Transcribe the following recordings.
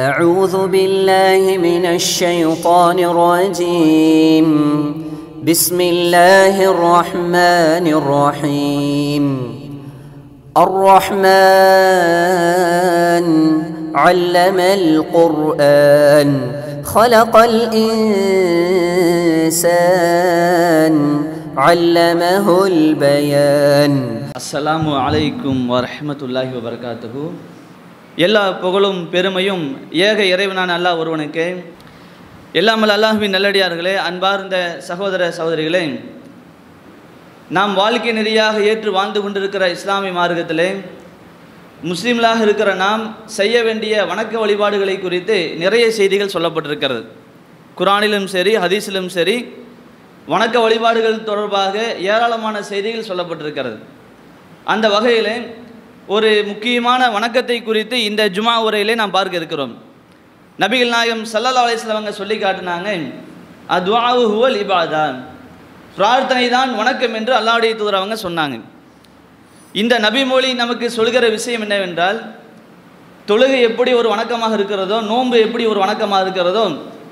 أعوذ بالله من الشيطان الرجيم بسم الله الرحمن الرحيم الرحمن علم القرآن خلق الإنسان علمه البيان அஸ்ஸலாமு அலைக்கும் வரஹ்மத்துல்லாஹி வபரகாத்துஹு எல்லா புகழும் பெருமையும் ஏக இறைவனான அல்லாஹ் ஒருவனுக்கு எல்லாமல் அல்லாஹுவின் நல்லடியார்களே அன்பார்ந்த சகோதர சகோதரிகளே நாம் வாழ்க்கை நெறியாக ஏற்று வாழ்ந்து கொண்டிருக்கிற இஸ்லாமிய மார்க்கத்திலே முஸ்லீம்களாக இருக்கிற நாம் செய்ய வேண்டிய வணக்க வழிபாடுகளை குறித்து நிறைய செய்திகள் சொல்லப்பட்டிருக்கிறது குரானிலும் சரி ஹதீஸிலும் சரி வணக்க வழிபாடுகள் தொடர்பாக ஏராளமான செய்திகள் சொல்லப்பட்டிருக்கிறது அந்த வகையில் ஒரு முக்கியமான வணக்கத்தை குறித்து இந்த ஜுமா உரையிலே நாம் பார்க்க இருக்கிறோம் நபிகள் நாயகம் சல்லல்லா அலிஸ்லாம் அவங்க சொல்லி காட்டினாங்க அத்வாவு ஹுவல் இபாதா பிரார்த்தனை தான் வணக்கம் என்று அல்லாவுடைய தூதர் அவங்க சொன்னாங்க இந்த நபி மொழி நமக்கு சொல்கிற விஷயம் என்னவென்றால் தொழுகை எப்படி ஒரு வணக்கமாக இருக்கிறதோ நோன்பு எப்படி ஒரு வணக்கமாக இருக்கிறதோ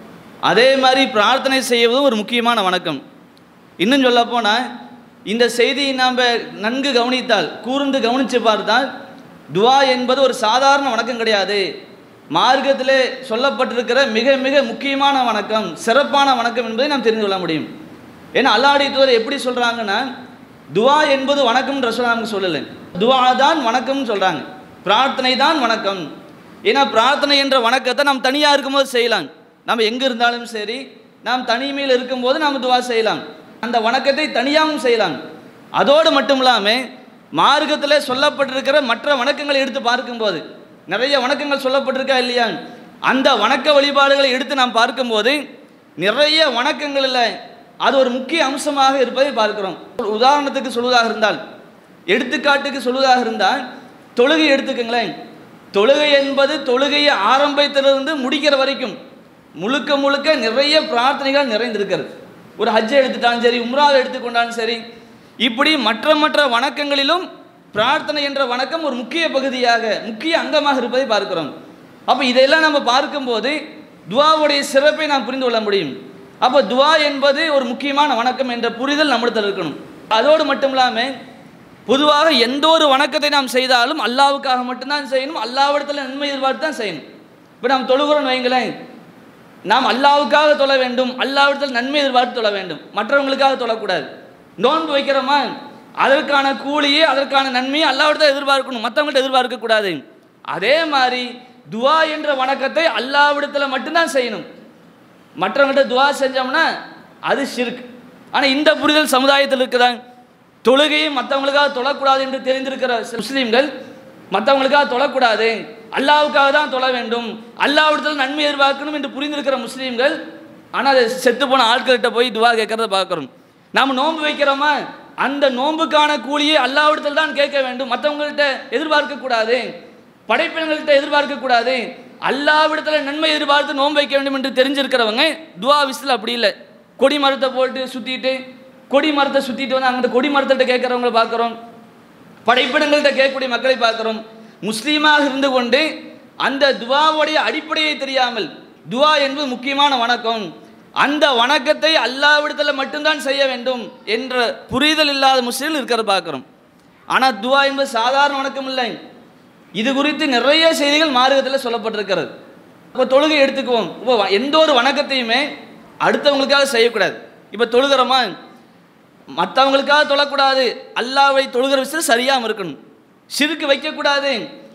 அதே மாதிரி பிரார்த்தனை செய்வதும் ஒரு முக்கியமான வணக்கம் இன்னும் சொல்லப்போனால் இந்த செய்தியை நாம் நன்கு கவனித்தால் கூர்ந்து கவனித்து பார்த்தால் துவா என்பது ஒரு சாதாரண வணக்கம் கிடையாது மார்க்கத்திலே சொல்லப்பட்டிருக்கிற மிக மிக முக்கியமான வணக்கம் சிறப்பான வணக்கம் என்பதை நாம் தெரிந்து கொள்ள முடியும் ஏன்னா அல்லாடைய தூதர் எப்படி சொல்கிறாங்கன்னா துவா என்பது வணக்கம்ன்ற சொல்ல நமக்கு சொல்லலை துவா தான் வணக்கம்னு சொல்கிறாங்க பிரார்த்தனை தான் வணக்கம் ஏன்னா பிரார்த்தனை என்ற வணக்கத்தை நாம் தனியாக இருக்கும்போது செய்யலாம் நம்ம எங்கே இருந்தாலும் சரி நாம் தனிமையில் இருக்கும்போது நாம் துவா செய்யலாம் அந்த வணக்கத்தை தனியாகவும் செய்யலாம் அதோடு மட்டும் இல்லாமல் மார்க்கத்தில் சொல்லப்பட்டிருக்கிற மற்ற வணக்கங்களை எடுத்து பார்க்கும்போது நிறைய வணக்கங்கள் சொல்லப்பட்டிருக்கா இல்லையா அந்த வணக்க வழிபாடுகளை எடுத்து நாம் பார்க்கும்போது நிறைய வணக்கங்களில் அது ஒரு முக்கிய அம்சமாக இருப்பதை பார்க்கிறோம் உதாரணத்துக்கு சொல்வதாக இருந்தால் எடுத்துக்காட்டுக்கு சொல்வதாக இருந்தால் தொழுகை எடுத்துக்கங்களேன் தொழுகை என்பது தொழுகையை ஆரம்பத்திலிருந்து முடிக்கிற வரைக்கும் முழுக்க முழுக்க நிறைய பிரார்த்தனைகள் நிறைந்திருக்கிறது ஒரு ஹஜ்ஜை எடுத்துட்டாலும் சரி உம்ராவை எடுத்துக்கொண்டாலும் சரி இப்படி மற்ற மற்ற வணக்கங்களிலும் பிரார்த்தனை என்ற வணக்கம் ஒரு முக்கிய பகுதியாக முக்கிய அங்கமாக இருப்பதை பார்க்கிறோம் அப்போ இதையெல்லாம் நம்ம பார்க்கும்போது துவாவுடைய சிறப்பை நாம் புரிந்து கொள்ள முடியும் அப்போ துவா என்பது ஒரு முக்கியமான வணக்கம் என்ற புரிதல் நம்மிடத்தில் இருக்கணும் அதோடு மட்டும் இல்லாமல் பொதுவாக எந்த ஒரு வணக்கத்தை நாம் செய்தாலும் அல்லாவுக்காக மட்டும்தான் செய்யணும் அல்லாவிடத்தில் நன்மை எதிர்பார்த்து தான் செய்யணும் இப்போ நாம் தொழுகிறோம் வைங்களேன் நாம் அல்லாவுக்காக தொழ வேண்டும் அல்லாவிடத்தில் நன்மை எதிர்பார்த்து தொழ வேண்டும் மற்றவங்களுக்காக தொழக்கூடாது நோன்பு வைக்கிறோமா அதற்கான கூலியே அதற்கான நன்மையை அல்லாவிடத்தில் எதிர்பார்க்கணும் மற்றவங்கள்ட்ட எதிர்பார்க்கக்கூடாது அதே மாதிரி துவா என்ற வணக்கத்தை அல்லாவிடத்தில் மட்டும்தான் செய்யணும் மற்றவங்கள்ட்ட துவா செஞ்சோம்னா அது ஷிர்க் ஆனால் இந்த புரிதல் சமுதாயத்தில் இருக்குதா தொழுகையும் மற்றவங்களுக்காக தொழக்கூடாது என்று தெரிந்திருக்கிற முஸ்லீம்கள் மற்றவங்களுக்காக தொழக்கூடாது அல்லாவுக்காக தான் தொழ வேண்டும் அல்லாவிடத்தில் நன்மை எதிர்பார்க்கணும் என்று புரிந்திருக்கிற முஸ்லீம்கள் ஆனால் அது செத்து போன ஆட்கள்கிட்ட போய் துவா கேட்கறத பார்க்குறோம் நாம் நோன்பு வைக்கிறோமா அந்த நோன்புக்கான கூலியை அல்லாவிடத்தில் தான் கேட்க வேண்டும் மற்றவங்கள்ட்ட எதிர்பார்க்கக்கூடாது படைப்பினங்கள்கிட்ட எதிர்பார்க்கக்கூடாது அல்லாவிடத்தில் நன்மை எதிர்பார்த்து நோன்பு வைக்க வேண்டும் என்று தெரிஞ்சிருக்கிறவங்க துவா விசில் அப்படி இல்லை கொடி மரத்தை போட்டு சுற்றிட்டு கொடி மரத்தை சுற்றிட்டு வந்து அங்கே கொடி மரத்திட்ட கேட்குறவங்களை பார்க்குறோம் படைப்பிடங்கள்கிட்ட கேட்கக்கூடிய மக்களை பார்க்குறோம் முஸ்லீமாக இருந்து கொண்டு அந்த துவாவுடைய அடிப்படையை தெரியாமல் துவா என்பது முக்கியமான வணக்கம் அந்த வணக்கத்தை அல்லாவிடத்தில் மட்டும்தான் செய்ய வேண்டும் என்ற புரிதல் இல்லாத முஸ்லீம்கள் இருக்கிறத பார்க்குறோம் ஆனால் துவா என்பது சாதாரண வணக்கம் இல்லை இது குறித்து நிறைய செய்திகள் மார்க்கத்தில் சொல்லப்பட்டிருக்கிறது இப்போ தொழுகை எடுத்துக்குவோம் இப்போ எந்த ஒரு வணக்கத்தையுமே அடுத்தவங்களுக்காக செய்யக்கூடாது இப்போ தொழுகிறோமா மற்றவங்களுக்காக தொழக்கூடாது அல்லாவை தொழுகிற விஷயத்தில் சரியாக இருக்கணும் சிறுக்கு வைக்கக்கூடாது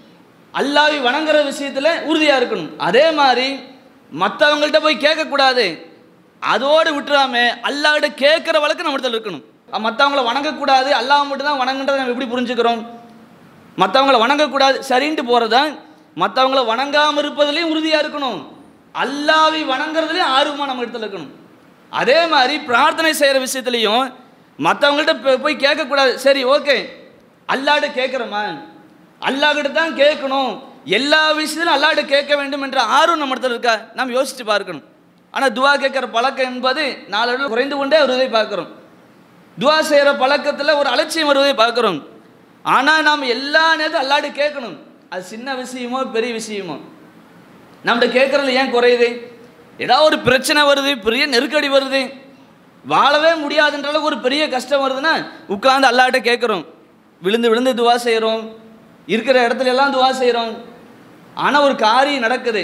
அல்லாவை வணங்குற விஷயத்தில் உறுதியாக இருக்கணும் அதே மாதிரி மற்றவங்கள்ட்ட போய் கேட்கக்கூடாது அதோடு விட்டுறாம அல்லாவிட கேட்குற வழக்கு நம்மிடத்தில் இருக்கணும் மற்றவங்கள வணங்கக்கூடாது அல்லாஹ் மட்டும் தான் வணங்குன்றதை நம்ம எப்படி புரிஞ்சுக்கிறோம் மற்றவங்கள வணங்கக்கூடாது சரின்ட்டு போகிறதா மற்றவங்கள வணங்காமல் இருப்பதுலேயும் உறுதியாக இருக்கணும் அல்லாவை வணங்குறதுலேயும் ஆர்வமாக நம்ம இடத்துல இருக்கணும் அதே மாதிரி பிரார்த்தனை செய்கிற விஷயத்துலையும் மற்றவங்கள்ட்ட போய் கேட்கக்கூடாது சரி ஓகே அல்லாட்ட கேட்குறோமா அல்லாஹ்கிட்ட தான் கேட்கணும் எல்லா விஷயத்திலும் அல்லாட்ட கேட்க வேண்டும் என்ற ஆர்வம் நம்ம இடத்துல இருக்கா நாம் யோசித்து பார்க்கணும் ஆனால் துவா கேட்குற பழக்கம் என்பது நாளடைவில் குறைந்து கொண்டே வருவதை பார்க்குறோம் துவா செய்கிற பழக்கத்தில் ஒரு அலட்சியம் வருவதை பார்க்குறோம் ஆனால் நாம் எல்லா நேரத்தையும் அல்லாட்டு கேட்கணும் அது சின்ன விஷயமோ பெரிய விஷயமோ நம்மகிட்ட கேட்குறது ஏன் குறையுது ஏதாவது ஒரு பிரச்சனை வருது பெரிய நெருக்கடி வருது வாழவே முடியாதுன்ற அளவுக்கு ஒரு பெரிய கஷ்டம் வருதுன்னா உட்கார்ந்து அல்லாட்ட கேட்குறோம் விழுந்து விழுந்து துவா செய்கிறோம் இருக்கிற இடத்துல எல்லாம் துவா செய்கிறோம் ஆனால் ஒரு காரியம் நடக்குது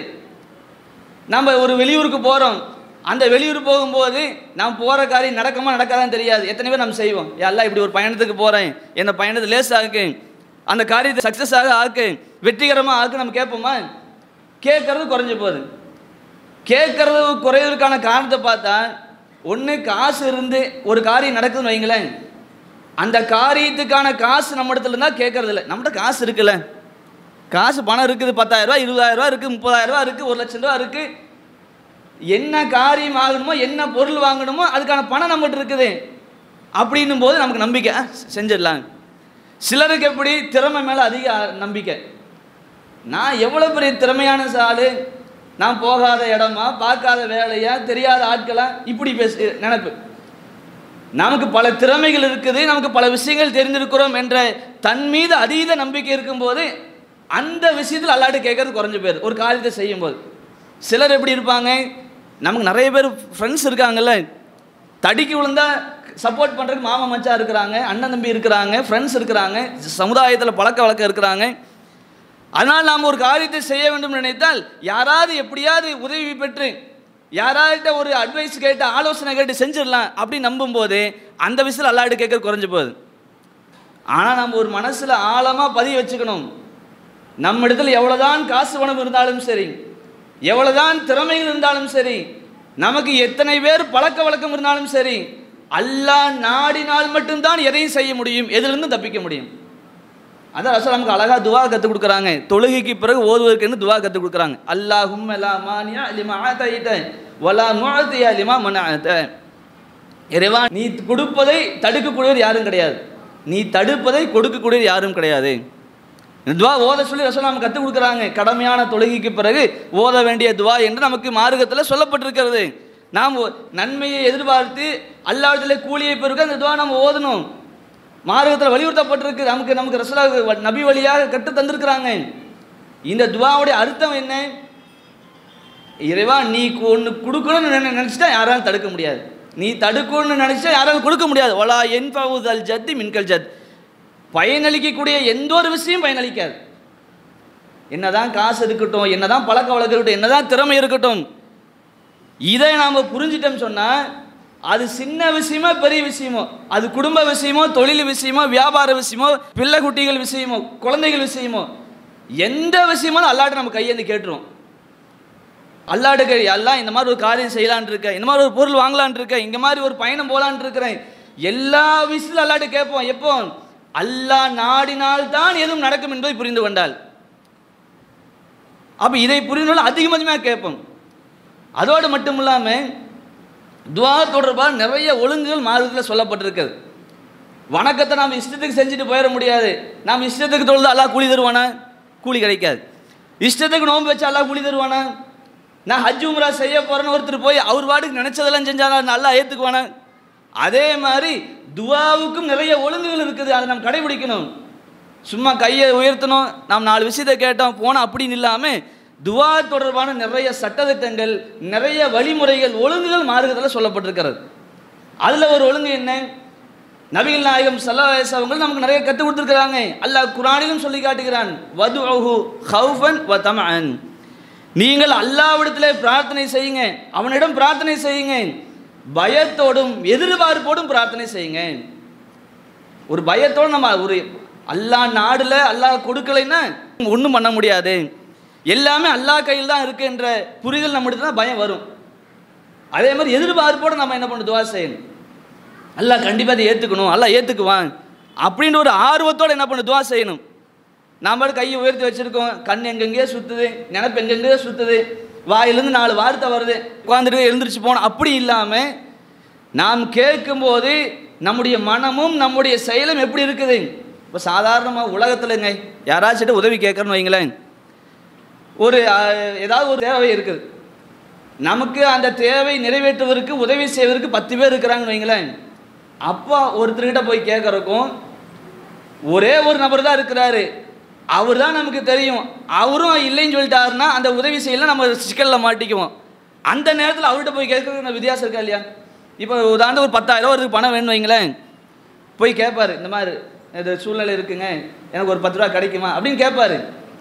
நம்ம ஒரு வெளியூருக்கு போகிறோம் அந்த வெளியூர் போகும்போது நாம் போகிற காரியம் நடக்குமா நடக்காதான்னு தெரியாது எத்தனை பேர் நம்ம செய்வோம் எல்லாம் இப்படி ஒரு பயணத்துக்கு போகிறேன் என்ன பயணத்தை லேஸ் ஆக்கு அந்த காரியத்தை சக்ஸஸ் ஆக ஆக்கு வெற்றிகரமாக ஆக்கு நம்ம கேட்போமா கேட்கறது குறைஞ்சு போகுது கேட்கறது குறைவதற்கான காரணத்தை பார்த்தா ஒன்று காசு இருந்து ஒரு காரியம் நடக்குதுன்னு வைங்களேன் அந்த காரியத்துக்கான காசு நம்ம இடத்துல இருந்தால் கேட்கறது இல்லை நம்மகிட்ட காசு இருக்குல்ல காசு பணம் இருக்குது பத்தாயிரம் ரூபா இருபதாயிரம் ரூபா இருக்குது முப்பதாயிரம் ரூபா இருக்குது ஒரு லட்சம் ரூபா இருக்குது என்ன காரியம் ஆகணுமோ என்ன பொருள் வாங்கணுமோ அதுக்கான பணம் நம்மகிட்ட இருக்குது அப்படின்னும் போது நமக்கு நம்பிக்கை அஹ், செஞ்சிடலாம் சிலருக்கு எப்படி திறமை மேலே அதிக நம்பிக்கை நான் எவ்வளோ பெரிய திறமையான ஆளு நான் போகாத இடமா பார்க்காத வேலையா தெரியாத ஆட்களா இப்படி பேசு நினைப்பு நமக்கு பல திறமைகள் இருக்குது நமக்கு பல விஷயங்கள் தெரிந்திருக்கிறோம் என்ற தன் மீது அதீத நம்பிக்கை இருக்கும்போது அந்த விஷயத்தில் அல்லாட்டு கேட்கறது குறைஞ்சு போயிரு ஒரு காரியத்தை செய்யும்போது சிலர் எப்படி இருப்பாங்க நமக்கு நிறைய பேர் ஃப்ரெண்ட்ஸ் இருக்காங்கல்ல தடிக்கு விழுந்தா சப்போர்ட் பண்ணுறதுக்கு மாமா மச்சா இருக்கிறாங்க அண்ணன் தம்பி இருக்கிறாங்க ஃப்ரெண்ட்ஸ் இருக்கிறாங்க சமுதாயத்தில் பழக்க வழக்கம் இருக்கிறாங்க அதனால் நாம் ஒரு காரியத்தை செய்ய வேண்டும் நினைத்தால் யாராவது எப்படியாவது உதவி பெற்று யாராவது ஒரு அட்வைஸ் கேட்டு ஆலோசனை கேட்டு செஞ்சிடலாம் அப்படி நம்பும்போது அந்த விஷயத்தில் அல்லாட்டு கேட்க குறைஞ்சு போகுது ஆனால் நம்ம ஒரு மனசில் ஆழமாக பதிய வச்சுக்கணும் நம்ம இடத்துல எவ்வளோதான் காசு பணம் இருந்தாலும் சரி எவ்வளோதான் திறமைகள் இருந்தாலும் சரி நமக்கு எத்தனை பேர் பழக்க வழக்கம் இருந்தாலும் சரி அல்லாஹ் நாடினால் மட்டும்தான் எதையும் செய்ய முடியும் எதிலிருந்து தப்பிக்க முடியும் அதான் ரசூல் நமக்கு அழகா துவா கற்றுக் கொடுக்குறாங்க தொழுகைக்கு பிறகு ஓதுவதற்குன்னு துவா கற்றுக் கொடுக்குறாங்க அல்லாஹும் லா மானியா லிமா ஆதைத வலா முஅத்தியா லிமா மனஅத இறைவா நீ கொடுப்பதை தடுக்கக்கூடியவர் யாரும் கிடையாது நீ தடுப்பதை கொடுக்கக்கூடியவர் யாரும் கிடையாது இந்த துவா ஓத சொல்லி ரசூல் நமக்கு கற்றுக் கொடுக்குறாங்க கடமையான தொழுகைக்கு பிறகு ஓத வேண்டிய துவா என்று நமக்கு மார்க்கத்தில் சொல்லப்பட்டிருக்கிறது நாம் ஒ- நன்மையை எதிர்பார்த்து அல்லாவிடத்தில் கூலியை பெருக்க அந்த துவா நம்ம ஓதணும் மார்க்கத்தில் வலியுறுத்தப்பட்டிருக்கு நமக்கு நமக்கு ரசூலா வ- நபி வழியாக கற்று தந்திருக்கிறாங்க இந்த துவாவுடைய அர்த்தம் என்ன இறைவா நீ ஒன்று கொடுக்கணும்னு நினை- நினைச்சிட்டா யாராலும் தடுக்க முடியாது நீ தடுக்கணும்னு நினைச்சா யாராலும் கொடுக்க முடியாது ஒலா என் பவுதல் ஜத்தி மின்கல் ஜத் பயனளிக்கக்கூடிய எந்த ஒரு விஷயம் பயனளிக்காது என்னதான் காசு இருக்கட்டும் என்னதான் பழக்க வழக்கம் இருக்கட்டும் என்னதான் திறமை இருக்கட்டும் இதை நாம் புரிஞ்சிட்டோம் சொன்னால் அது சின்ன விஷயமோ பெரிய விஷயமோ அது குடும்ப விஷயமோ தொழில் விஷயமோ வியாபார விஷயமோ பிள்ளை குட்டிகள் விஷயமோ குழந்தைகள் விஷயமோ எந்த விஷயமோ அல்லாட்ட நம்ம கையேந்து கேட்டுருவோம் அல்லாட்டுக்கு எல்லாம் இந்த மாதிரி ஒரு காரியம் செய்யலான் இருக்கேன் இந்த மாதிரி ஒரு பொருள் வாங்கலான் இருக்கேன் இங்க மாதிரி ஒரு பயணம் போலான் இருக்கிறேன் எல்லா விஷயத்திலும் அல்லாட்டு கேட்போம் எப்போ அல்லாஹ் நாடினால் தான் எதுவும் நடக்கும் என்பதை புரிந்து கொண்டால் அப்ப இதை புரிந்து கொள்ள அதிகம் அதிகமாக கேட்போம் அதோடு மட்டும் இல்லாமல் துவா தொடர்பாக நிறைய ஒழுங்குகள் மார்க்கத்தில் சொல்லப்பட்டிருக்குது வணக்கத்தை நாம் இஷ்டத்துக்கு செஞ்சுட்டு போயிட முடியாது நாம் இஷ்டத்துக்கு தொழுது அல்லாஹ் கூலி தருவானா கூலி கிடைக்காது இஷ்டத்துக்கு நோன்பு வச்சு அல்லாஹ் கூலி தருவானா நான் ஹஜ் உம்ரா செய்ய போறேன்னு ஒருத்தர் போய் அவர் வாட்டுக்கு நினைச்சதெல்லாம் செஞ்சாலும் நல்லா ஏற்றுக்குவானா அதே மாதிரி துவாவுக்கும் நிறைய ஒழுங்குகள் இருக்குது அதை நாம் கடைபிடிக்கணும் சும்மா கையை உயர்த்தணும் நாம் நாலு விஷயத்தை கேட்டோம் போனோம் அப்படின்னு இல்லாமல் துவா தொடர்பான நிறைய சட்டத்திட்டங்கள் நிறைய வழிமுறைகள் ஒழுங்குகள் மார்க்கத்தில் சொல்லப்பட்டிருக்கிறது அதில் ஒரு ஒழுங்கு என்ன நபிகள் நாயகம் சல்லாஸ் அவங்க நமக்கு நிறைய கற்றுக் கொடுத்துருக்குறாங்க அல்லாஹ் குரானிலும் சொல்லி காட்டுகிறான் வது ஹவுஃபன் வ தமன் நீங்கள் அல்லாவிடத்திலே பிரார்த்தனை செய்யுங்க அவனிடம் பிரார்த்தனை செய்யுங்க பயத்தோடும் எதிர்பார்ப்போடும் பிரார்த்தனை செய்யுங்க ஒரு பயத்தோடு நம்ம ஒரு அல்லாஹ் நாடுல அல்லாஹ் கொடுக்கலைன்னா ஒன்றும் பண்ண முடியாது எல்லாமே அல்லாஹ் கையில் தான் இருக்கு என்ற புரிதல் நம்மகிட்ட தான் பயம் வரும் அதே மாதிரி எதிர்பார்ப்போடு நம்ம என்ன பண்ணணும் துவா செய்யணும் அல்லாஹ் கண்டிப்பாக அதை ஏற்றுக்கணும் அல்லாஹ் ஏற்றுக்குவான் அப்படின்ற ஒரு ஆர்வத்தோடு என்ன பண்ணணும் துவா செய்யணும் நாம கையை உயர்த்தி வச்சிருக்கோம் கண் எங்கெங்கேயோ சுத்துது நினப்பு எங்கெங்கேயோ சுத்துது வாயிலிருந்து நாலு வார்த்தை வருது உட்காந்துட்டு எழுந்திரிச்சு போனோம் அப்படி இல்லாமல் நாம் கேட்கும்போது நம்முடைய மனமும் நம்முடைய செயலும் எப்படி இருக்குது இப்போ சாதாரணமாக உலகத்துலங்க யாராச்சும் உதவி கேட்கறன்னு வைங்களேன் ஒரு அஹ், ஏதாவது ஒரு தேவை இருக்குது நமக்கு அந்த தேவை நிறைவேற்றுவதற்கு உதவி செய்வதற்கு பத்து பேர் இருக்கிறாங்கன்னு வைங்களேன் அப்பா ஒருத்தர்கிட்ட போய் கேட்கறக்கும் ஒரே ஒரு நபர் தான் இருக்கிறாரு அவர் தான் நமக்கு தெரியும் அவரும் இல்லைன்னு சொல்லிட்டாருன்னா அந்த உதவி செய்யலாம் நம்ம சிக்கலில் மாட்டிக்குவோம் அந்த நேரத்தில் அவர்கிட்ட போய் கேட்கறது வித்தியாசம் இருக்கா இல்லையா இப்போ உதாரணம் ஒரு பத்தாயிரம் ஒரு பணம் வேணும் வைங்களேன் போய் கேட்பாரு இந்த மாதிரி இது சூழ்நிலை இருக்குங்க எனக்கு ஒரு பத்து ரூபா கிடைக்குமா அப்படின்னு கேட்பாரு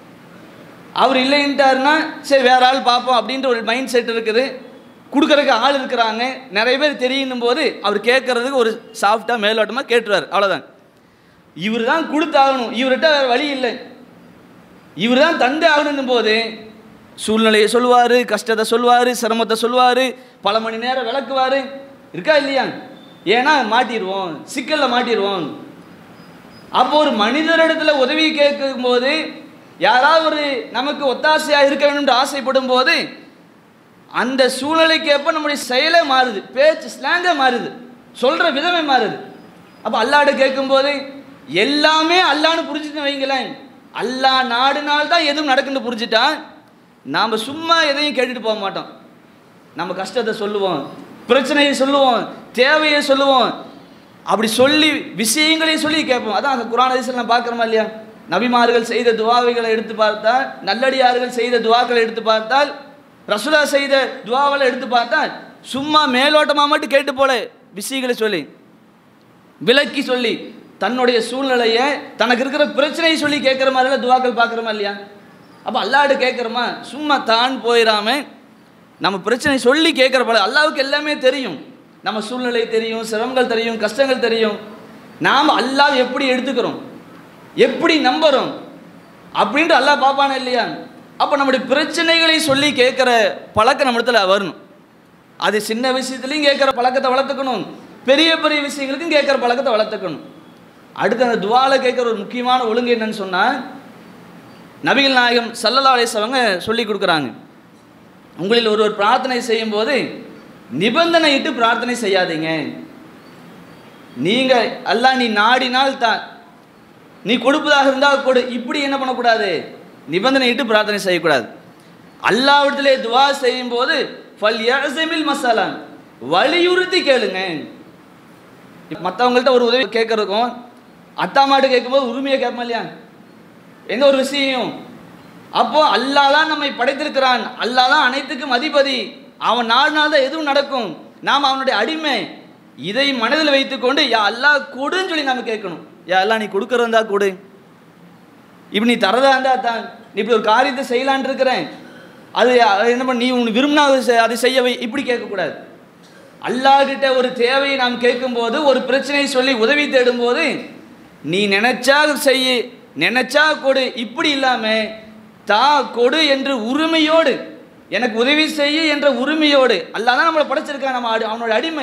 அவர் இல்லைன்ட்டாருன்னா சரி வேற ஆள் பார்ப்போம் அப்படின்ற ஒரு மைண்ட் செட் இருக்குது கொடுக்கறதுக்கு ஆள் இருக்கிறாங்க நிறைய பேர் தெரியணும் போது அவர் கேட்கறதுக்கு ஒரு சாஃப்டாக மேலோட்டமாக கேட்டுருவார் அவ்வளோதான் இவர் தான் கொடுத்தாகணும் இவர்கிட்ட வேற வழி இல்லை இவர் தான் தந்து ஆகணும் போது சூழ்நிலையை சொல்லுவார் கஷ்டத்தை சொல்லுவார் சிரமத்தை சொல்லுவார் பல மணி நேரம் விளக்குவார் இருக்கா இல்லையா ஏன்னா மாட்டிடுவோம் சிக்கலில் மாட்டிடுவோம் அப்போ ஒரு மனிதரிடத்துல உதவி கேட்கும்போது யாராவது ஒரு நமக்கு ஒத்தாசையாக இருக்க வேண்டும் என்று ஆசைப்படும் போது அந்த சூழ்நிலைக்கு ஏற்ப நம்முடைய செயலே மாறுது பேச்சு ஸ்லாங்கே மாறுது சொல்கிற விதமே மாறுது அப்போ அல்லாட கேட்கும்போது எல்லாமே அல்லான்னு புரிஞ்சுட்டு வைங்களேன் அல்லா நாடுனால் தான் எதுவும் நடக்குன்னு புரிஞ்சுட்டா நாம் சும்மா எதையும் கேட்டுட்டு போக மாட்டோம் நம்ம கஷ்டத்தை சொல்லுவோம் பிரச்சனையை சொல்லுவோம் தேவையை சொல்லுவோம் அப்படி சொல்லி விஷயங்களையும் சொல்லி கேட்போம் அதான் அந்த குரான் ஹதீஸ்ல நான் பார்க்குறோமா இல்லையா நபிமார்கள் செய்த துவாவைகளை எடுத்து பார்த்தால் நல்லடியார்கள் செய்த துவாக்களை எடுத்து பார்த்தால் ரசுலா செய்த துவாவை எடுத்து பார்த்தால் சும்மா மேலோட்டமாக மட்டும் கேட்டு போல விஷயங்களை சொல்லி விளக்கி சொல்லி தன்னுடைய சூழ்நிலையை தனக்கு இருக்கிற பிரச்சனையை சொல்லி கேட்குற மாதிரிலாம் துவாக்கள் பார்க்குறோமா இல்லையா அப்போ அல்லாடு கேட்குறோமா சும்மா தான் போயிடாம நம்ம பிரச்சனை சொல்லி கேட்குற போல அல்லாவுக்கு எல்லாமே தெரியும் நம்ம சூழ்நிலை தெரியும் சிரமங்கள் தெரியும் கஷ்டங்கள் தெரியும் நாம் அல்லாஹ் எப்படி எடுத்துக்கிறோம் எப்படி நம்புகிறோம் அப்படின்ட்டு அல்லாஹ் பார்ப்பானே இல்லையா அப்போ நம்முடைய பிரச்சனைகளை சொல்லி கேட்குற பழக்கம் நம்ம இடத்துல வரணும் அது சின்ன விஷயத்துலையும் கேட்குற பழக்கத்தை வளர்த்துக்கணும் பெரிய பெரிய விஷயங்களுக்கும் கேட்குற பழக்கத்தை வளர்த்துக்கணும் அடுத்து அந்த துவால கேட்குற ஒரு முக்கியமான ஒழுங்கு என்னன்னு சொன்னால் நபிகள் நாயகம் சல்லல்லா அலிஸ்வங்க சொல்லி கொடுக்குறாங்க உங்களில் ஒருவர் பிரார்த்தனை செய்யும்போது நிபந்தனை இட்டு பிரார்த்தனை செய்யாதீங்க நீங்கள் அல்லாஹ் நீ நாடினால் தான் நீ கொடுப்பதாக இருந்தால் கொடு இப்படி என்ன பண்ணக்கூடாது நிபந்தனை இட்டு பிரார்த்தனை செய்யக்கூடாது அல்லாவிடத்திலே துவா செய்யும் போது ஃபல் யஸமில் மசாலான் வலியுறுத்தி கேளுங்க மற்றவங்கள்ட்ட ஒரு உதவி கேட்கறதுக்கும் அத்தா மாட்டு கேட்கும்போது உரிமையை கேட்போம் இல்லையா எந்த ஒரு விஷயம் அப்போ அல்லாஹ் தான் நம்மை படைத்திருக்கிறான் அல்லாஹ் தான் அனைத்துக்கும் அதிபதி அவன் நாடினால் தான் எதுவும் நடக்கும் நாம் அவனுடைய அடிமை இதை மனதில் வைத்துக்கொண்டு யா அல்லாஹ் கொடுன்னு சொல்லி நம்ம கேட்கணும் யா அல்லாஹ் நீ கொடுக்கறதா கொடு இப்படி நீ தரதா இருந்தா தான் நீ இப்படி ஒரு காரியத்தை செய்யலான் இருக்கிறேன் அது அது என்ன பண்ண நீ உன் விரும்பினா அதை செய்- அதை செய்யவை இப்படி கேட்கக்கூடாது அல்லாஹ்கிட்ட ஒரு தேவையை நாம் கேட்கும்போது ஒரு பிரச்சனையை சொல்லி உதவி தேடும்போது நீ நினைச்சா செய்ய நினைச்சா கொடு இப்படி இல்லாம தா கொடு என்று உரிமையோடு எனக்கு உதவி செய்ய என்ற உரிமையோடு அல்லாஹ் தான் நம்மளை படைச்சிருக்கான் நம்ம அடி- அவனோட அடிமை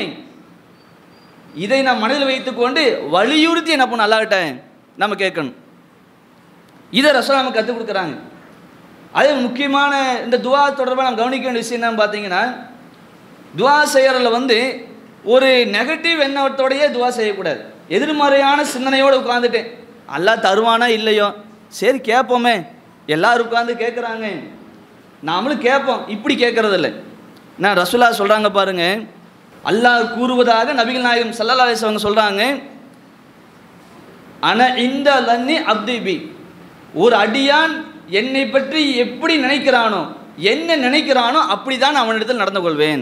இதை நாம் மனதில் வைத்துக்கொண்டு வலியுறுத்தி என்ன பண்ண அல்லாஹ்கிட்ட நம்ம கேட்கணும் இதை ரசோல் நமக்கு கற்றுக் கொடுக்குறாங்க அதே முக்கியமான இந்த துவா தொடர்பாக நம்ம கவனிக்க வேண்டிய விஷயம் என்னன்னு பார்த்தீங்கன்னா துவா செய்யறதுல வந்து ஒரு நெகட்டிவ் எண்ணத்தோடையே துவா செய்யக்கூடாது எதிர்மறையான சிந்தனையோடு உட்காந்துட்டு அல்லாஹ் தருவானா இல்லையோ சரி கேட்போமே எல்லாரும் உட்காந்து கேட்குறாங்க நாமளும் கேட்போம் இப்படி கேட்கறது இல்லை நான் ரசுல்லா சொல்கிறாங்க பாருங்க அல்லாஹ் கூறுவதாக நபிகள் நாயகம் சல்லல்லா அலிஸ் அவங்க சொல்கிறாங்க அன இந்த லன்னி அப்திபி ஒரு அடியான் என்னை பற்றி எப்படி நினைக்கிறானோ என்ன நினைக்கிறானோ அப்படிதான் அவனிடத்தில் நடந்து கொள்வேன்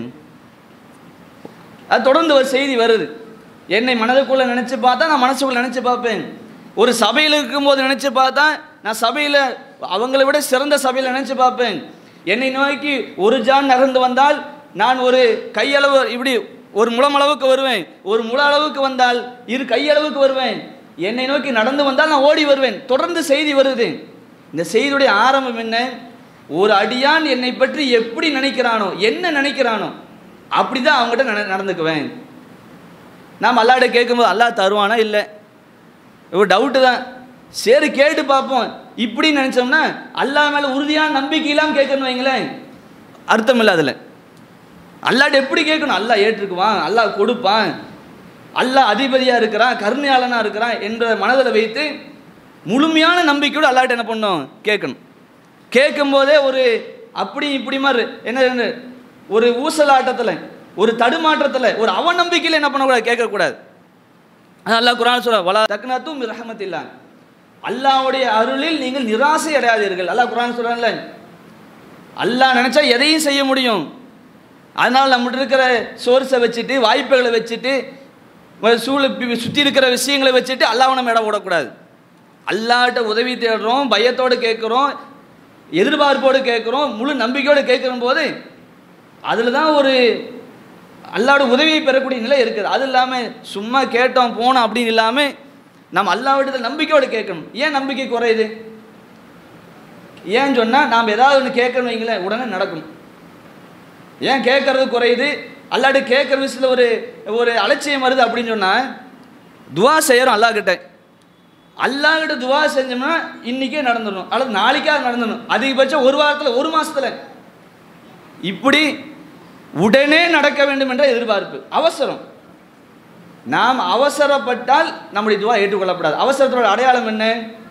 அது தொடர்ந்து ஒரு செய்தி வருது என்னை மனதுக்குள்ளே நினச்சி பார்த்தா நான் மனசுக்குள்ள நினச்சி பார்ப்பேன் ஒரு சபையில் இருக்கும்போது நினச்சி பார்த்தா நான் சபையில் அவங்கள விட சிறந்த சபையில் நினச்சி பார்ப்பேன் என்னை நோக்கி ஒரு ஜான் நகர்ந்து வந்தால் நான் ஒரு கையளவு இப்படி ஒரு முழமளவுக்கு வருவேன் ஒரு முழ அளவுக்கு வந்தால் இரு கையளவுக்கு வருவேன் என்னை நோக்கி நடந்து வந்தால் நான் ஓடி வருவேன் தொடர்ந்து செய்தி வருது இந்த செய்தியுடைய ஆரம்பம் என்ன ஒரு அடியான் என்னை பற்றி எப்படி நினைக்கிறானோ என்ன நினைக்கிறானோ அப்படிதான் அவங்ககிட்ட நட நடந்துக்குவேன் நாம் அல்லாட்ட கேட்கும்போது அல்லாஹ் தருவானா இல்லை ஒரு டவுட்டு தான் சரி கேட்டு பார்ப்போம் இப்படி நினச்சோம்னா அல்லாஹ் மேலே உறுதியான நம்பிக்கை இல்லாமல் கேட்கணும் வைங்களேன் அர்த்தம் இல்லை அதில் அல்லாட்ட எப்படி கேட்கணும் அல்லாஹ் ஏற்றுக்குவான் அல்லாஹ் கொடுப்பான் அல்லாஹ் அதிபதியாக இருக்கிறான் கருணையாளனாக இருக்கிறான் என்ற மனதில் வைத்து முழுமையான நம்பிக்கையோடு அல்லாட்ட என்ன பண்ணணும் கேட்கணும் கேட்கும்போதே ஒரு அப்படி இப்படி மாதிரி என்ன என்ன, ஒரு ஊசலாட்டத்தில் ஒரு தடுமாற்றத்தில் ஒரு அவநம்பிக்கையில் என்ன பண்ணக்கூடாது கேட்கக்கூடாது அது அல்லாஹ் குரான் சொல்ல வலா தக்னாத்தும் ரஹமத்தில்லா அல்லாஹ்வுடைய அருளில் நீங்கள் நிராசை அடையாதீர்கள் அல்லாஹ் குர்ஆன் சொல்றான்ல அல்லாஹ் நினைச்சா எதையும் செய்ய முடியும் அதனால் நம்மகிட்ட இருக்கிற சோர்ஸை வச்சுட்டு வாய்ப்புகளை வச்சுட்டு சூழ சுற்றி இருக்கிற விஷயங்களை வச்சுட்டு அல்லாஹ் நம்ம இடம் விடக்கூடாது அல்லாஹ்ட்ட உதவி தேடுறோம் பயத்தோடு கேட்குறோம் எதிர்பார்ப்போடு கேட்குறோம் முழு நம்பிக்கையோடு கேட்குற போது அதில் தான் ஒரு அல்லாவோட உதவியை பெறக்கூடிய நிலை இருக்குது அது இல்லாமல் சும்மா கேட்டோம் போனோம் அப்படின்னு இல்லாமல் நம்ம அல்லாவிடத்தில் நம்பிக்கையோடு கேட்கணும் ஏன் நம்பிக்கை குறையுது ஏன் சொன்னால் நாம் ஏதாவது ஒன்று கேட்கணும் வைங்களேன் உடனே நடக்கும் ஏன் கேட்கறது குறையுது அல்லாடு கேட்குற விஷயத்தில் ஒரு ஒரு அலட்சியம் வருது அப்படின்னு சொன்னால் துவா செய்கிறோம் அல்லாஹ்கிட்ட அல்லாஹ்கிட்ட துவா செஞ்சோம்னா இன்றைக்கே நடந்துடணும் அல்லது நாளைக்காக நடந்துடணும் அதிகபட்சம் ஒரு வாரத்தில் ஒரு மாசத்துல இப்படி உடனே நடக்க வேண்டும் என்ற எதிர்பார்ப்பு அவசரம் நாம் அவசரப்பட்டால் நம்முடைய துவா ஏற்றுக்கொள்ளப்படாது அவசரத்தோட அடையாளம் என்ன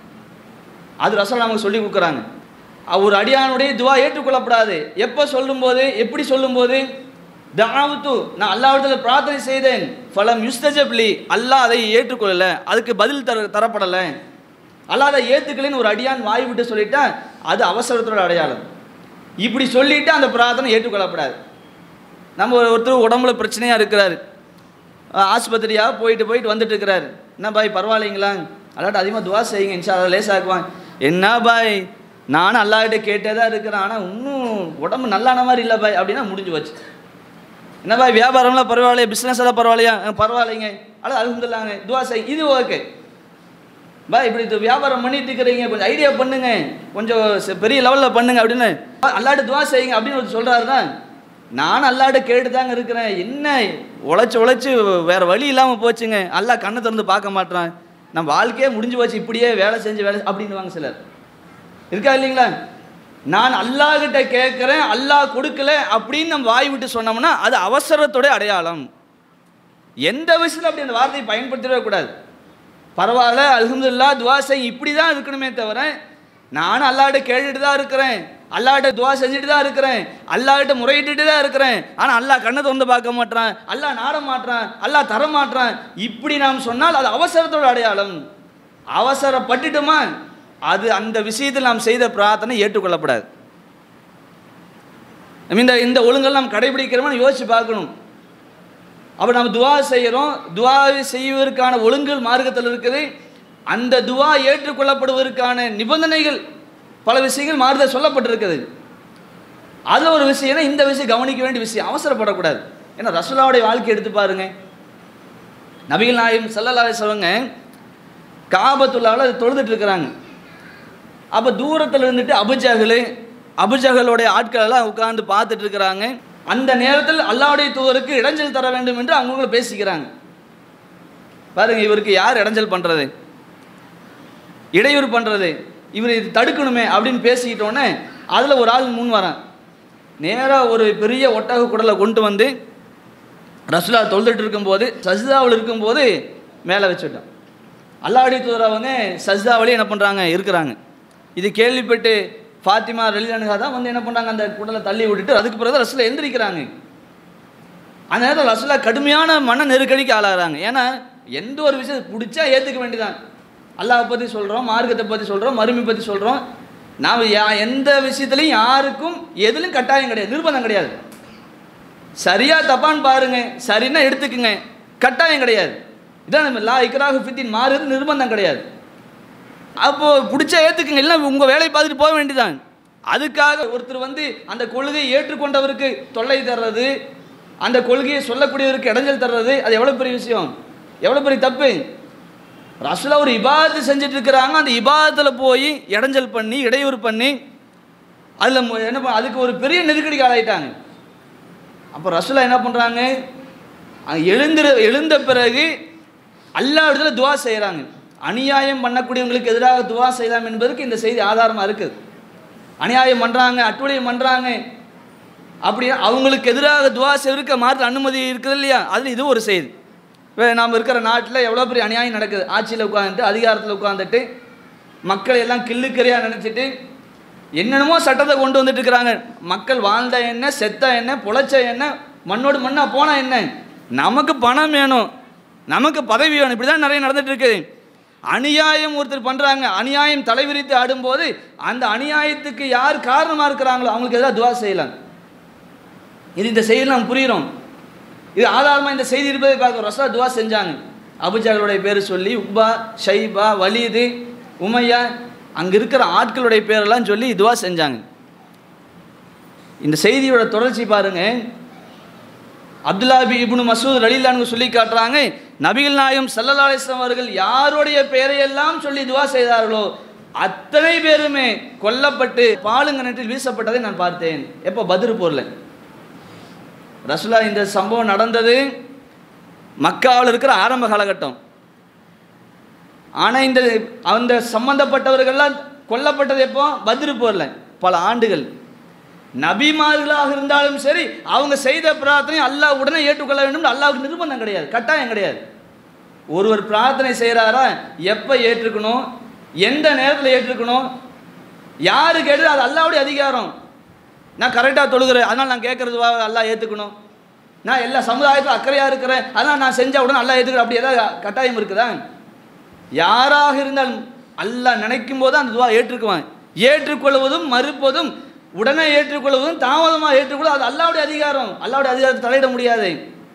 அது ரசோல் நமக்கு சொல்லி கொடுக்குறாங்க ஒரு அடியானுடைய துவா ஏற்றுக்கொள்ளப்படாது எப்போ சொல்லும்போது எப்படி சொல்லும்போது தாவுத்து நான் அல்லாவிடத்தில் பிரார்த்தனை செய்தேன் ஃபலம் யுஸ்தஜப்லி அல்லாஹ் அதை ஏற்றுக்கொள்ளலை அதுக்கு பதில் தர தரப்படலை அல்லாஹ் அதை ஏற்றுக்கலைன்னு ஒரு அடியான் வாய் விட்டு சொல்லிட்டா அது அவசரத்தோட அடையாளம் இப்படி சொல்லிட்டு அந்த பிரார்த்தனை ஏற்றுக்கொள்ளப்படாது நம்ம ஒரு- ஒருத்தர் உடம்புல பிரச்சனையாக இருக்கிறாரு அஹ் ஆஸ்பத்திரியாக போயிட்டு போயிட்டு வந்துட்டு இருக்கிறாரு என்ன பாய் பரவாயில்லைங்களா அல்லாட்ட அதிகமாக துவா செய்யுங்க இன்ஷா அல்லா லேசாக்குவான் என்ன பாய் நானும் அல்லாஹ்கிட்ட கேட்டே தான் இருக்கிறேன் ஆனால் இன்னும் உடம்பு நல்லான மாதிரி இல்லை பாய் அப்படின்னா முடிஞ்சு போச்சு என்ன பாய் வியாபாரம்லாம் பரவாயில்லையா பிஸ்னஸ் எல்லாம் பரவாயில்லையா அஹ் பரவாயில்லைங்க அல்ல அலமதுல்லாங்க துவா செய் இது ஓகே பாய் இப்படி இது வியாபாரம் பண்ணிட்டு இருக்கிறீங்க கொஞ்சம் ஐடியா பண்ணுங்க கொஞ்சம் ச- பெரிய லெவலில் பண்ணுங்க அப்படின்னு அல்லாட்டு துவா செய்யுங்க அப்படின்னு ஒருத்தர் சொல்றாரு தான் நான் அல்லாட்ட கேட்டு தாங்க இருக்கிறேன் என்ன உழைச்சு உழைச்சு வேற வழி இல்லாமல் போச்சுங்க அல்லாஹ் கண்ணை திறந்து பார்க்க மாட்றான் நம்ம வாழ்க்கையே முடிஞ்சு போச்சு இப்படியே வேலை செஞ்சு வேலை அப்படின்னுவாங்க சிலர் இருக்கா இல்லைங்களா நான் அல்லாஹ் கிட்ட கேட்குறேன் அல்லாஹ் கொடுக்கல அப்படின்னு நம்ம வாய் விட்டு சொன்னோம்னா அது அவசரத்தோட அடையாளம் எந்த விஷயத்தில் அப்படி அந்த வார்த்தையை பயன்படுத்திடவே கூடாது பரவாயில்ல அல்ஹம்துலில்லா துவா செய் இப்படி தான் இருக்கணுமே தவிர நானும் அல்லாட்ட கேட்டுட்டு தான் இருக்கிறேன் அல்லாட்ட துவா செஞ்சுட்டு தான் இருக்கிறேன் அல்லாஹ்கிட்ட முறையிட்டுட்டு தான் இருக்கிறேன் ஆனால் அல்லாஹ் கண்ணை திறந்து பார்க்க மாட்றான் அல்லாஹ் நாட மாட்றான் அல்லாஹ் தர மாட்றான் இப்படி நாம் சொன்னால் அது அவசரத்தோட அடையாளம் அவசரப்பட்டுட்டுமா அது அந்த விஷயத்தில் நாம் செய்த பிரார்த்தனை ஏற்றுக்கொள்ளப்படாது இந்த இந்த ஒழுங்கெல்லாம் நாம் கடைபிடிக்கிறோமா யோசிச்சு பார்க்கணும் அப்போ நம்ம துவா செய்கிறோம் துவா செய்வதற்கான ஒழுங்குகள் மார்க்கத்தில் இருக்குது அந்த துவா ஏற்றுக்கொள்ளப்படுவதற்கான நிபந்தனைகள் பல விஷயங்கள் மாறுத சொல்லப்பட்டிருக்குது அதில் ஒரு விஷயம்னா இந்த விஷயம் கவனிக்க வேண்டிய விஷயம் அவசரப்படக்கூடாது ஏன்னா ரசூலாவுடைய வாழ்க்கை எடுத்து பாருங்க நபிகள் நாயம் சல்லல்லாஹு அலைஹி சொல்லுங்க காபத்துள்ளாவில் அது தொழுதுட்டு இருக்கிறாங்க அப்போ தூரத்தில் இருந்துட்டு அபுஜகலு அபுஜகலுடைய ஆட்கள் எல்லாம் உட்கார்ந்து பார்த்துட்டு இருக்கிறாங்க அந்த நேரத்தில் அல்லாவுடைய தூதருக்கு இடைஞ்சல் தர வேண்டும் என்று அவங்களுக்குள்ள பேசிக்கிறாங்க பாருங்க இவருக்கு யார் இடைஞ்சல் பண்ணுறது இடையூறு பண்ணுறது இவர் இது தடுக்கணுமே அப்படின்னு பேசிக்கிட்டோன்னே அதில் ஒரு ஆள் முன் வரான் நேராக ஒரு பெரிய ஒட்டக குடலை கொண்டு வந்து ரசுலா தொழுதுட்டு இருக்கும்போது சஜிதாவில் இருக்கும்போது மேலே வச்சுட்டோம் அல்லாவுடைய தூதர் அவங்க சஜிதாவிலே என்ன பண்ணுறாங்க இருக்கிறாங்க இது கேள்விப்பட்டு ஃபாத்திமா ரலிலானுகா தான் வந்து என்ன பண்ணுறாங்க அந்த குடலை தள்ளி விட்டுட்டு அதுக்கு பிறகு ரசுலா எந்திரிக்கிறாங்க அந்த நேரத்தில் ரசுலா கடுமையான மன நெருக்கடிக்கு ஆளாகிறாங்க ஏன்னா எந்த ஒரு விஷயத்தை பிடிச்சா ஏற்றுக்க வேண்டியதான் அல்லாஹ் பற்றி சொல்கிறோம் மார்க்கத்தை பற்றி சொல்கிறோம் மறுமை பற்றி சொல்கிறோம் நாம் யா எந்த விஷயத்துலையும் யாருக்கும் எதுலையும் கட்டாயம் கிடையாது நிர்பந்தம் கிடையாது சரியா தப்பான்னு பாருங்க சரின்னா எடுத்துக்குங்க கட்டாயம் கிடையாது இதான் நம்ம லா இக்கராக ஃபித்தின் மாறுறது நிர்பந்தம் கிடையாது அப்போ பிடிச்சா ஏற்றுக்குங்க இல்லை உங்கள் வேலையை பார்த்துட்டு போக வேண்டியதான் அதுக்காக ஒருத்தர் வந்து அந்த கொள்கையை ஏற்றுக்கொண்டவருக்கு தொல்லை தர்றது அந்த கொள்கையை சொல்லக்கூடியவருக்கு இடைஞ்சல் தர்றது அது எவ்வளோ பெரிய விஷயம் எவ்வளோ பெரிய தப்பு ரசுலா ஒரு இபாதத்து செஞ்சுட்டு இருக்கிறாங்க அந்த இபாதத்தில் போய் இடைஞ்சல் பண்ணி இடையூறு பண்ணி அதில் என்ன பண்ண அதுக்கு ஒரு பெரிய நெருக்கடிக்கு ஆளாயிட்டாங்க அப்போ ரசுலா என்ன பண்ணுறாங்க எழுந்திர எழுந்த பிறகு அல்லா இடத்துல துவா செய்கிறாங்க அநியாயம் பண்ணக்கூடியவங்களுக்கு எதிராக துவா செய்யலாம் என்பதற்கு இந்த செய்தி ஆதாரமாக இருக்குது அநியாயம் பண்ணுறாங்க அட்டுழியம் பண்ணுறாங்க அப்படி அவங்களுக்கு எதிராக துவா செய்வதற்கு மாற்ற அனுமதி இருக்குது இல்லையா அதில் இது ஒரு செய்தி இப்போ நாம் இருக்கிற நாட்டில் எவ்வளோ பெரிய அநியாயம் நடக்குது ஆட்சியில் உட்காந்துட்டு அதிகாரத்தில் உட்காந்துட்டு மக்களை எல்லாம் கிள்ளுக்கறியாக நினச்சிட்டு என்னென்னமோ சட்டத்தை கொண்டு வந்துட்டு இருக்கிறாங்க மக்கள் வாழ்ந்த என்ன செத்த என்ன பொழைச்ச என்ன மண்ணோடு மண்ணா போனால் என்ன நமக்கு பணம் வேணும் நமக்கு பதவி வேணும் இப்படி தான் நிறைய நடந்துட்டு இருக்குது அநியாயம் ஒருத்தர் பண்ணுறாங்க அநியாயம் தலைவிரித்து ஆடும்போது அந்த அநியாயத்துக்கு யார் காரணமாக இருக்கிறாங்களோ அவங்களுக்கு எதாவது துவா செய்யலாம் இது இந்த செய்தி நாம் புரிகிறோம் இது ஆதாரமாக இந்த செய்தி இருப்பதை பார்க்க ரசா துவா செஞ்சாங்க அபுஜாலுடைய பேர் சொல்லி உக்பா ஷைபா வலீது உமையா அங்கே இருக்கிற ஆட்களுடைய பேரெல்லாம் சொல்லி துவா செஞ்சாங்க இந்த செய்தியோட தொடர்ச்சி பாருங்க அப்துல்லாபி இப்னு மசூத் ரலீலான்னு சொல்லி காட்டுறாங்க நபிகள் நாயம் சல்லல்லா அலிஸ்லாம் அவர்கள் யாருடைய பெயரையெல்லாம் சொல்லி துவா செய்தார்களோ அத்தனை பேருமே கொல்லப்பட்டு பாலுங்கணற்றில் வீசப்பட்டதை நான் பார்த்தேன் எப்போ பதிர் போரில் ரசுல்லா இந்த சம்பவம் நடந்தது மக்காவில் இருக்கிற ஆரம்ப காலகட்டம் ஆனால் இந்த அந்த சம்பந்தப்பட்டவர்கள்லாம் கொல்லப்பட்டது எப்போ பதிரு போரில் பல ஆண்டுகள் நபிமார்களாக இருந்தாலும் சரி அவங்க செய்த பிரார்த்தனை அல்லாஹ் உடனே ஏற்றுக்கொள்ள வேண்டும் அல்லாவுக்கு நிர்பந்தம் கிடையாது கட்டாயம் கிடையாது ஒருவர் பிரார்த்தனை செய்கிறாரா எப்போ ஏற்றுக்கணும் எந்த நேரத்தில் ஏற்றுக்கணும் யாரு கேட்டு அது அல்லாவுடைய அதிகாரம் நான் கரெக்டாக தொழுகிறேன் அதனால் நான் கேட்குறது அல்லாஹ் ஏற்றுக்கணும் நான் எல்லா சமுதாயத்தில் அக்கறையாக இருக்கிறேன் அதனால் நான் செஞ்ச உடனே அல்லாஹ் ஏற்றுக்கிறேன் அப்படி ஏதாவது கட்டாயம் இருக்குதா யாராக இருந்தாலும் அல்லாஹ் நினைக்கும் போது அந்த துவா ஏற்றுக்குவான் ஏற்றுக்கொள்வதும் மறுப்பதும் உடனே ஏற்றுக்கொள்வதும் தாமதமாக ஏற்றுக்கொள்வது அது அல்லாவுடைய அதிகாரம் அல்லாவுடைய அதிகாரத்தை தலையிட முடியாது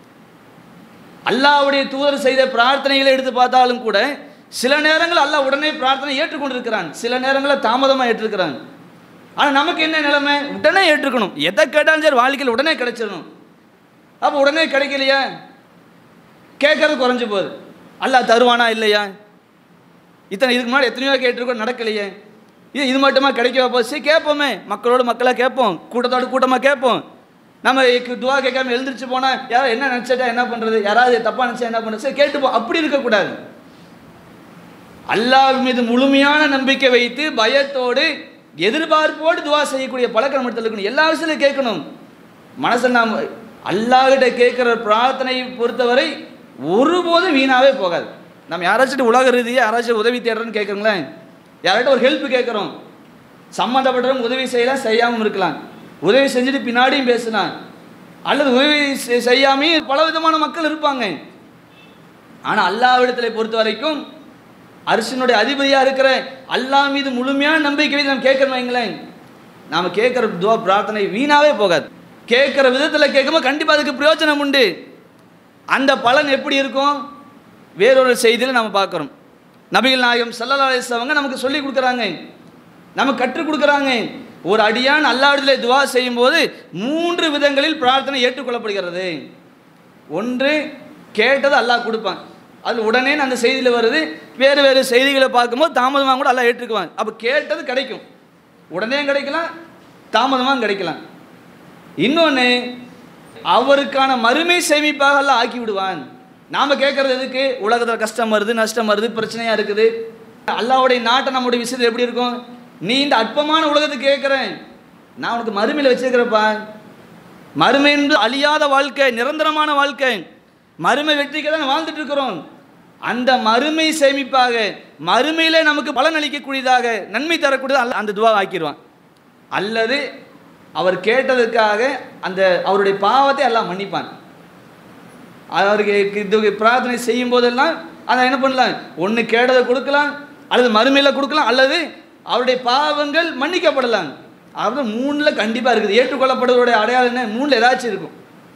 அல்லாவுடைய தூதர் செய்த பிரார்த்தனைகளை எடுத்து பார்த்தாலும் கூட சில நேரங்கள் அல்லாஹ் உடனே பிரார்த்தனை ஏற்றுக்கொண்டிருக்கிறான் சில நேரங்களில் தாமதமாக ஏற்றிருக்கிறான் ஆனால் நமக்கு என்ன நிலைமை உடனே ஏற்றுக்கணும் எதை கேட்டாலும் சரி வாழ்க்கையில் உடனே கிடைச்சிடணும் அப்போ உடனே கிடைக்கலையா கேட்கறது குறைஞ்சு போகுது அல்லாஹ் தருவானா இல்லையா இத்தனை இதுக்கு முன்னாடி எத்தனையோ கேட்டிருக்கோம் நடக்கலையே இது இது மட்டுமா கிடைக்க போச்சு கேட்போமே மக்களோட மக்களாக கேட்போம் கூட்டத்தோட கூட்டமாக கேட்போம் நம்ம இக்கு- துவா கேட்காம எழுந்திரிச்சு போனால் யாரும் என்ன நினச்சிட்டா என்ன பண்ணுறது யாராவது தப்பாக நினச்சா என்ன பண்ணுறது சரி கேட்டுப்போம் அப்படி இருக்கக்கூடாது அல்லாஹ் மீது முழுமையான நம்பிக்கை வைத்து பயத்தோடு எதிர்பார்ப்போடு துவா செய்யக்கூடிய பழக்கம் நம்ம இருக்கணும் எல்லா விஷயத்திலும் கேட்கணும் மனசில் நாம் அல்லாஹ்கிட்ட கேட்குற பிரார்த்தனையை பொறுத்தவரை ஒருபோதும் வீணாவே போகாது நம்ம யாராச்சும் உலக ரீதியாக யாராச்சும் உதவி தேடுறோன்னு கேட்குறோங்களேன் யார்கிட்ட ஒரு ஹெல்ப் கேட்குறோம் சம்மந்தப்பட்டவங்க உதவி செய்யலாம் செய்யாமல் இருக்கலாம் உதவி செஞ்சுட்டு பின்னாடியும் பேசலாம் அல்லது உதவி செ- செய்யாமே பல விதமான மக்கள் இருப்பாங்க ஆனால் அல்லாவிடத்தில் பொறுத்த வரைக்கும் அரசனுடைய அதிபதியாக இருக்கிற அல்லாஹ் மீது முழுமையான நம்பிக்கை வைத்து நம்ம கேட்குறோம் வைங்களேன் நாம் கேட்குற துவா பிரார்த்தனை வீணாவே போகாது கேட்குற விதத்தில் கேட்கும்போது கண்டிப்பாக அதுக்கு பிரயோஜனம் உண்டு அந்த பலன் எப்படி இருக்கும் வேறொரு செய்தியில் நம்ம பார்க்குறோம் நபிகள் நாயகம் சல்லல்லா அலிஸ்லவங்க நமக்கு சொல்லி கொடுக்குறாங்க நமக்கு கற்றுக் கொடுக்குறாங்க ஒரு அடியான் அல்லாவிடத்தில் துவா செய்யும்போது மூன்று விதங்களில் பிரார்த்தனை ஏற்றுக்கொள்ளப்படுகிறது ஒன்று கேட்டது அல்லாஹ் கொடுப்பான் அது உடனே அந்த செய்தியில் வருது வேறு வேறு செய்திகளை பார்க்கும்போது தாமதமாக கூட அல்லாஹ் ஏற்றுக்குவான் அப்போ கேட்டது கிடைக்கும் உடனே கிடைக்கலாம் தாமதமாக கிடைக்கலாம் இன்னொன்று அவருக்கான மறுமை சேமிப்பாக அல்லாஹ் ஆக்கி விடுவான் நாம் கேட்குறது எதுக்கு உலகத்தில் கஷ்டம் வருது நஷ்டம் வருது பிரச்சனையாக இருக்குது அல்லாஹ்வுடைய நாட்டை நம்முடைய விஷயத்தில் எப்படி இருக்கும் நீ இந்த அற்பமான உலகத்துக்கு கேட்குறேன் நான் உனக்கு மறுமையில் வச்சிருக்கிறப்பா மறுமை என்று அழியாத வாழ்க்கை நிரந்தரமான வாழ்க்கை மறுமை வெற்றிக்கு தான் வாழ்ந்துட்டு இருக்கிறோம் அந்த மறுமை சேமிப்பாக மறுமையிலே நமக்கு பலன் அளிக்கக்கூடியதாக நன்மை தரக்கூடியதாக அல்ல- அந்த துவா ஆக்கிடுவான் அல்லது அவர் கேட்டதுக்காக அந்த அவருடைய பாவத்தை எல்லாம் மன்னிப்பான் அவருக்கு இது பிரார்த்தனை செய்யும் போதெல்லாம் அதை என்ன பண்ணலாம் ஒன்று கேட்டதை கொடுக்கலாம் அல்லது மறுமையில் கொடுக்கலாம் அல்லது அவருடைய பாவங்கள் மன்னிக்கப்படலாம் அவர் மூணில் கண்டிப்பாக இருக்குது ஏற்றுக்கொள்ளப்படுவதுடைய அடையாளம் என்ன மூணில் ஏதாச்சும் இருக்கும்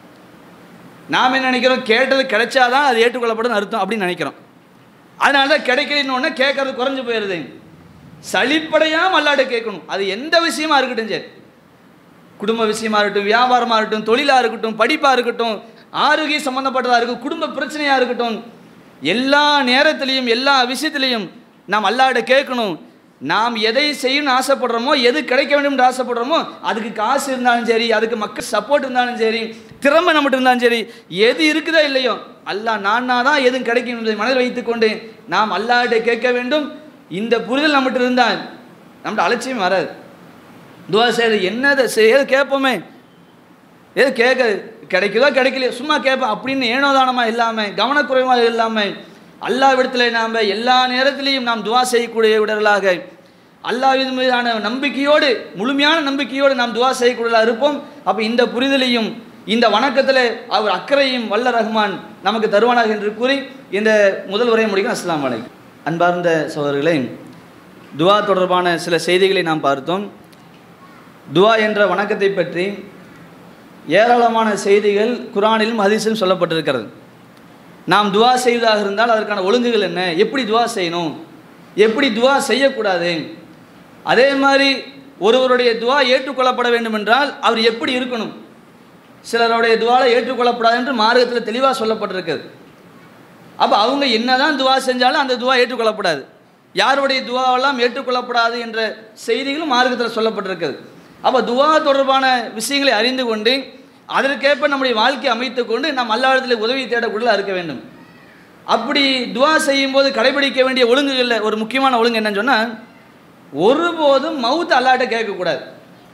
நாம் என்ன நினைக்கிறோம் கேட்டது கிடைச்சாதான் அது ஏற்றுக்கொள்ளப்படும் அர்த்தம் அப்படின்னு நினைக்கிறோம் அதனால தான் கிடைக்கலன்னு ஒன்று கேட்கறது குறைஞ்சு போயிடுது சளிப்படையாமல் அல்லாட்ட கேட்கணும் அது எந்த விஷயமா இருக்கட்டும் சரி குடும்ப விஷயமா இருக்கட்டும் வியாபாரமாக இருக்கட்டும் தொழிலாக இருக்கட்டும் படிப்பாக இருக்கட்டும் ஆரோக்கிய சம்மந்தப்பட்டதாக இருக்கட்டும் குடும்ப பிரச்சனையாக இருக்கட்டும் எல்லா நேரத்திலையும் எல்லா விஷயத்திலையும் நாம் அல்லாட்ட கேட்கணும் நாம் எதை செய்யணும்னு ஆசைப்படுறோமோ எது கிடைக்க வேண்டும்னு ஆசைப்படுறோமோ அதுக்கு காசு இருந்தாலும் சரி அதுக்கு மக்கள் சப்போர்ட் இருந்தாலும் சரி திறமை நம்மகிட்ட இருந்தாலும் சரி எது இருக்குதோ இல்லையோ அல்லாஹ் நானா தான் எதுவும் கிடைக்கும் என்பதை மனதில் வைத்துக்கொண்டு நாம் அல்லாஹ்ட்ட கேட்க வேண்டும் இந்த புரிதல் நம்மகிட்ட இருந்தால் நம்மகிட்ட அலட்சியம் வராது துவா செய்யறது என்னதை செய்ய கேட்போமே ஏதோ கேட்க கிடைக்குதோ கிடைக்கலையோ சும்மா கேட்போம் அப்படின்னு ஏனோதானமாக இல்லாமல் கவனக்குறைவாக இல்லாமல் அல்லாவிடத்தில் நாம் எல்லா நேரத்திலையும் நாம் துவா செய்யக்கூடிய விடர்களாக அல்லாஹ்வின் மீதான நம்பிக்கையோடு முழுமையான நம்பிக்கையோடு நாம் துவா செய்யக்கூடியதாக இருப்போம் அப்போ இந்த புரிதலையும் இந்த வணக்கத்தில் அவர் அக்கறையும் வல்ல ரஹ்மான் நமக்கு தருவானாக என்று கூறி இந்த முதல் உரையை முடிக்கும் அஸ்ஸலாமு அலைக்கும் அன்பார்ந்த சகோதரர்களே துவா தொடர்பான சில செய்திகளை நாம் பார்த்தோம் துவா என்ற வணக்கத்தை பற்றி ஏராளமான செய்திகள் குரானிலும் ஹதீஸிலும் சொல்லப்பட்டிருக்கிறது நாம் துவா செய்வதாக இருந்தால் அதற்கான ஒழுங்குகள் என்ன எப்படி துவா செய்யணும் எப்படி துவா செய்யக்கூடாது அதே மாதிரி ஒருவருடைய துவா ஏற்றுக்கொள்ளப்பட வேண்டும் என்றால் அவர் எப்படி இருக்கணும் சிலருடைய துவால ஏற்றுக்கொள்ளப்படாது என்று மார்க்கத்தில் தெளிவாக சொல்லப்பட்டிருக்கிறது அப்போ அவங்க என்னதான் துவா செஞ்சாலும் அந்த துவா ஏற்றுக்கொள்ளப்படாது யாருடைய துவாவெல்லாம் ஏற்றுக்கொள்ளப்படாது என்ற செய்திகளும் மார்க்கத்தில் சொல்லப்பட்டிருக்கிறது அப்போ துவா தொடர்பான விஷயங்களை அறிந்து கொண்டு அதற்கேற்ப நம்முடைய வாழ்க்கையை அமைத்து கொண்டு நாம் அல்லாவிடத்தில் உதவி தேடக்குள்ள இருக்க வேண்டும் அப்படி துவா செய்யும்போது கடைபிடிக்க வேண்டிய ஒழுங்குகளில் ஒரு முக்கியமான ஒழுங்கு என்னன்னு சொன்னால் ஒருபோதும் மவுத் அல்லாட்ட கேட்கக்கூடாது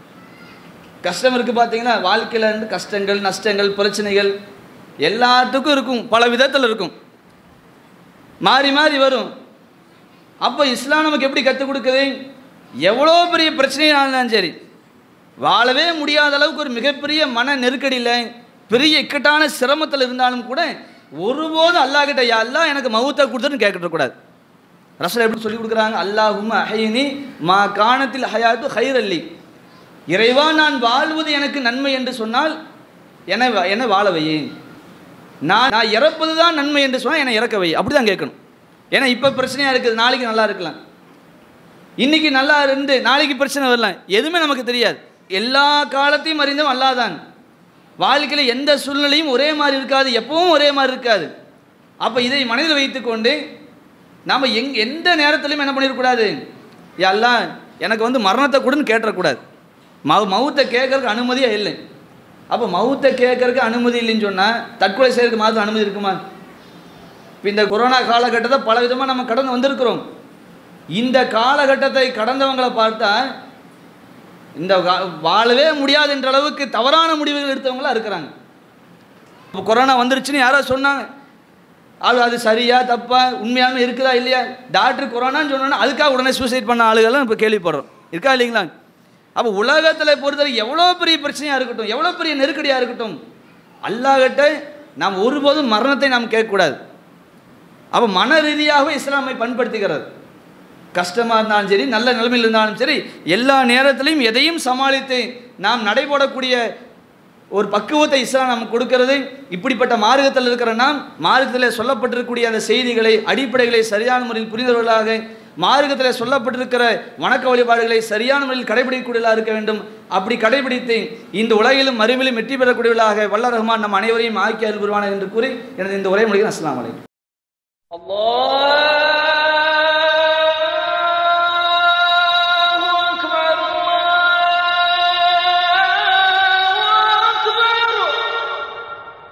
கஷ்டம் இருக்குது பார்த்தீங்கன்னா வாழ்க்கையில் இருந்து கஷ்டங்கள் நஷ்டங்கள் பிரச்சனைகள் எல்லாத்துக்கும் இருக்கும் பல விதத்தில் இருக்கும் மாறி மாறி வரும் அப்போ இஸ்லாம் நமக்கு எப்படி கற்றுக் கொடுக்குது எவ்வளோ பெரிய பிரச்சனையாக இருந்தாலும் சரி வாழவே முடியாத அளவுக்கு ஒரு மிகப்பெரிய மன நெருக்கடியில் பெரிய இக்கட்டான சிரமத்தில் இருந்தாலும் கூட ஒருபோதும் அல்லாஹ்கிட்ட யா அல்லாஹ் எனக்கு மவுத்தை கொடுத்துன்னு கேட்கக்கூடாது ரசூல் எப்படி சொல்லி கொடுக்குறாங்க அல்லாஹும் அஹைனி மா காணத்தில் ஹயாத்து ஹைரல்லி இறைவா நான் வாழ்வது எனக்கு நன்மை என்று சொன்னால் என்னை வா- என்னை வாழ வை நான் நான் இறப்பது தான் நன்மை என்று சொன்னால் என்னை இறக்க வை அப்படி தான் கேட்கணும் ஏன்னா இப்போ பிரச்சனையாக இருக்குது நாளைக்கு நல்லா இருக்கலாம் இன்னைக்கு நல்லா இருந்து நாளைக்கு பிரச்சனை வரலாம் எதுவுமே நமக்கு தெரியாது எல்லா காலத்தையும் அறிந்தவன் அல்லாதான் வாழ்க்கையில் எந்த சூழ்நிலையும் ஒரே மாதிரி இருக்காது எப்பவும் ஒரே மாதிரி இருக்காது அப்போ இதை மனதில் வைத்துக்கொண்டு நாம் எங் எந்த நேரத்திலையும் என்ன பண்ணிடக்கூடாது எல்லாம் எனக்கு வந்து மரணத்தை கூடன்னு கேட்டக்கூடாது மவு மவுத்தை கேட்கறதுக்கு அனுமதியே இல்லை அப்போ மவுத்தை கேட்கறதுக்கு அனுமதி இல்லைன்னு சொன்னால் தற்கொலை செய்யறதுக்கு மாத்திரம் அனுமதி இருக்குமா இப்போ இந்த கொரோனா காலகட்டத்தை பல விதமாக நம்ம கடந்து வந்திருக்கிறோம் இந்த காலகட்டத்தை கடந்தவங்களை பார்த்தா இந்த கா- வாழவே முடியாது என்ற அளவுக்கு தவறான முடிவுகள் எடுத்தவங்களா இருக்கிறாங்க இப்போ கொரோனா வந்துருச்சுன்னு யாரோ சொன்னாங்க அது அது சரியா தப்பா உண்மையாலுமே இருக்குதா இல்லையா டாக்டர் கொரோனான்னு சொன்னோன்னா அதுக்காக உடனே சூசைட் பண்ண ஆளுகள்லாம் இப்போ கேள்விப்படுறோம் இருக்கா இல்லைங்களா அப்போ உலகத்தில் பொறுத்தவரை எவ்வளோ பெரிய பிரச்சனையாக இருக்கட்டும் எவ்வளோ பெரிய நெருக்கடியாக இருக்கட்டும் அல்லாஹ்கிட்ட நாம் ஒருபோதும் மரணத்தை நாம் கேட்கக்கூடாது அப்போ மன ரீதியாகவே இஸ்லாமை பண்படுத்துகிறது கஷ்டமாக இருந்தாலும் சரி நல்ல நிலைமையில் இருந்தாலும் சரி எல்லா நேரத்திலையும் எதையும் சமாளித்து நாம் நடைபோடக்கூடிய ஒரு பக்குவத்தை இஸ்லாம் நமக்கு கொடுக்கிறது இப்படிப்பட்ட மார்க்கத்தில் இருக்கிற நாம் மார்க்கத்தில் சொல்லப்பட்டிருக்கக்கூடிய அந்த செய்திகளை அடிப்படைகளை சரியான முறையில் புரிந்தவர்களாக மார்க்கத்தில் சொல்லப்பட்டிருக்கிற வணக்க வழிபாடுகளை சரியான முறையில் கடைபிடிக்கக்கூடியவர்களாக இருக்க வேண்டும் அப்படி கடைபிடித்து இந்த உலகிலும் மறுமையிலும் வெற்றி பெறக்கூடியவர்களாக வல்ல ரஹ்மான் நம் அனைவரையும் ஆக்கி அருள்புரிவான என்று கூறி எனது இந்த உரை முடிகிறேன் அஸ்ஸலாமு அலைக்கும் الله